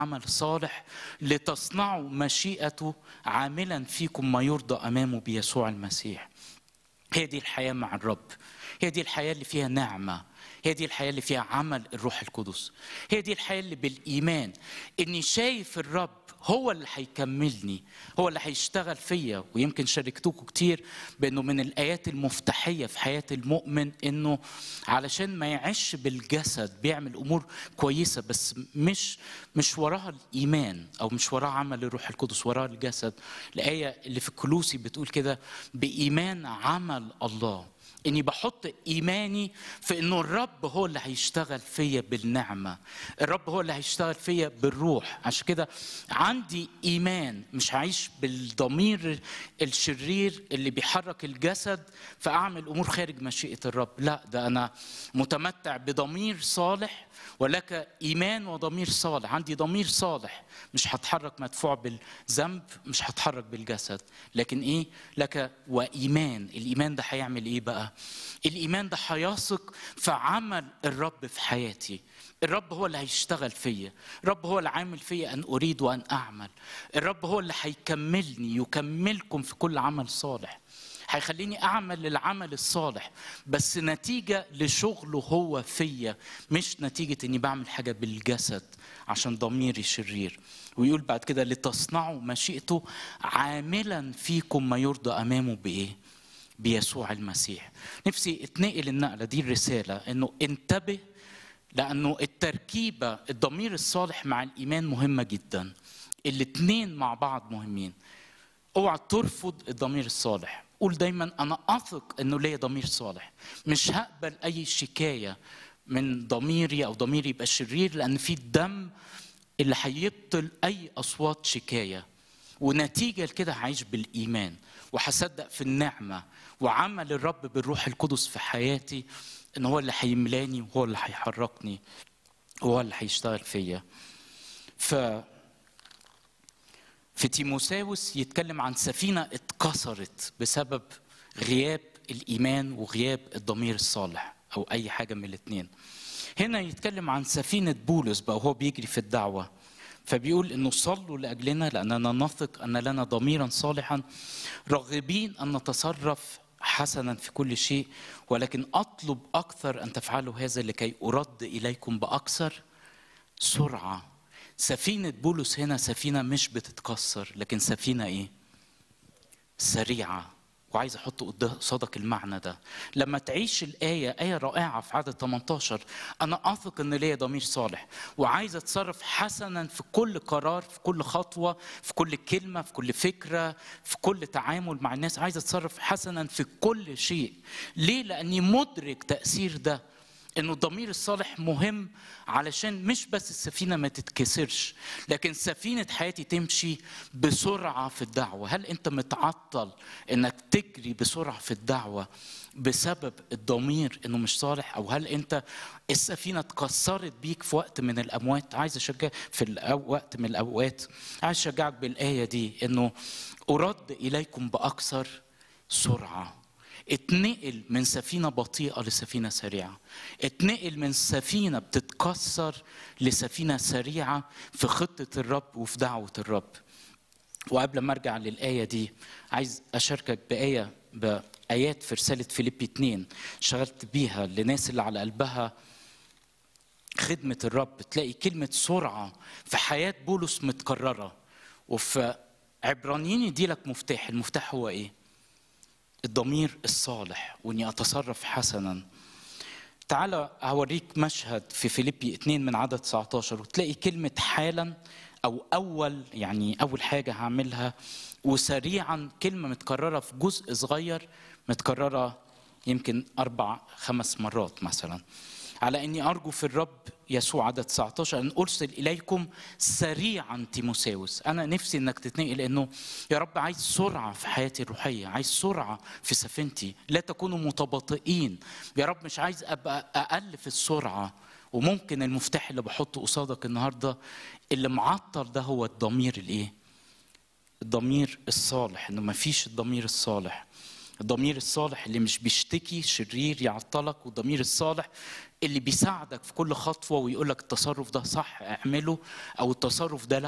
عمل صالح لتصنعوا مشيئته عاملا فيكم ما يرضى امامه بيسوع المسيح هي دي الحياه مع الرب هي دي الحياه اللي فيها نعمه هي دي الحياه اللي فيها عمل الروح القدس هي دي الحياه اللي بالايمان اني شايف الرب هو اللي هيكملني هو اللي هيشتغل فيا ويمكن شاركتكم كتير بانه من الايات المفتاحيه في حياه المؤمن انه علشان ما يعيش بالجسد بيعمل امور كويسه بس مش مش وراها الايمان او مش وراها عمل الروح القدس وراها الجسد الايه اللي في الكلوسي بتقول كده بايمان عمل الله اني بحط ايماني في انه الرب هو اللي هيشتغل فيا بالنعمه الرب هو اللي هيشتغل فيا بالروح عشان كده عندي ايمان مش هعيش بالضمير الشرير اللي بيحرك الجسد فاعمل امور خارج مشيئه الرب لا ده انا متمتع بضمير صالح ولك ايمان وضمير صالح عندي ضمير صالح مش هتحرك مدفوع بالذنب مش هتحرك بالجسد لكن ايه لك وايمان الايمان ده هيعمل ايه بقى الايمان ده هيثق في عمل الرب في حياتي الرب هو اللي هيشتغل فيا الرب هو اللي عامل فيا ان اريد وان اعمل الرب هو اللي هيكملني يكملكم في كل عمل صالح هيخليني اعمل العمل الصالح بس نتيجه لشغله هو فيا مش نتيجه اني بعمل حاجه بالجسد عشان ضميري شرير ويقول بعد كده لتصنعوا مشيئته عاملا فيكم ما يرضى امامه بايه بيسوع المسيح نفسي اتنقل النقله دي الرساله انه انتبه لانه التركيبه الضمير الصالح مع الايمان مهمه جدا الاتنين مع بعض مهمين اوعى ترفض الضمير الصالح قول دايما انا اثق انه ليا ضمير صالح مش هقبل اي شكايه من ضميري او ضميري يبقى شرير لان في الدم اللي هيبطل اي اصوات شكايه ونتيجه لكده هعيش بالايمان وهصدق في النعمه وعمل الرب بالروح القدس في حياتي ان هو اللي هيملاني وهو اللي هيحركني وهو اللي هيشتغل فيا ف في تيموساوس يتكلم عن سفينة اتكسرت بسبب غياب الإيمان وغياب الضمير الصالح أو أي حاجة من الاتنين هنا يتكلم عن سفينة بولس بقى وهو بيجري في الدعوة فبيقول انه صلوا لاجلنا لاننا نثق ان لنا ضميرا صالحا راغبين ان نتصرف حسنا في كل شيء ولكن اطلب اكثر ان تفعلوا هذا لكي ارد اليكم باكثر سرعه سفينه بولس هنا سفينه مش بتتكسر لكن سفينه ايه سريعه وعايز احط قصادك المعنى ده لما تعيش الايه ايه رائعه في عدد 18 انا اثق ان ليا ضمير صالح وعايز اتصرف حسنا في كل قرار في كل خطوه في كل كلمه في كل فكره في كل تعامل مع الناس عايز اتصرف حسنا في كل شيء ليه لاني مدرك تاثير ده انه الضمير الصالح مهم علشان مش بس السفينه ما تتكسرش لكن سفينه حياتي تمشي بسرعه في الدعوه هل انت متعطل انك تجري بسرعه في الدعوه بسبب الضمير انه مش صالح او هل انت السفينه اتكسرت بيك في وقت من الاموات عايز اشجع في وقت من الاوقات عايز اشجعك بالايه دي انه ارد اليكم باكثر سرعه اتنقل من سفينة بطيئة لسفينة سريعة اتنقل من سفينة بتتكسر لسفينة سريعة في خطة الرب وفي دعوة الرب وقبل ما ارجع للآية دي عايز أشاركك بآية بآيات في رسالة فيليبي 2 شغلت بيها لناس اللي على قلبها خدمة الرب تلاقي كلمة سرعة في حياة بولس متكررة وفي عبرانيين يدي لك مفتاح المفتاح هو ايه؟ الضمير الصالح واني اتصرف حسنا تعال هوريك مشهد في فيليبي 2 من عدد 19 وتلاقي كلمة حالا أو أول يعني أول حاجة هعملها وسريعا كلمة متكررة في جزء صغير متكررة يمكن أربع خمس مرات مثلا على اني ارجو في الرب يسوع عدد 19 ان ارسل اليكم سريعا تيموساوس انا نفسي انك تتنقل انه يا رب عايز سرعه في حياتي الروحيه عايز سرعه في سفينتي لا تكونوا متباطئين يا رب مش عايز ابقى اقل في السرعه وممكن المفتاح اللي بحطه قصادك النهارده اللي معطل ده هو الضمير الايه الضمير الصالح انه ما فيش الضمير الصالح الضمير الصالح اللي مش بيشتكي شرير يعطلك والضمير الصالح اللي بيساعدك في كل خطوه ويقول لك التصرف ده صح اعمله او التصرف ده لا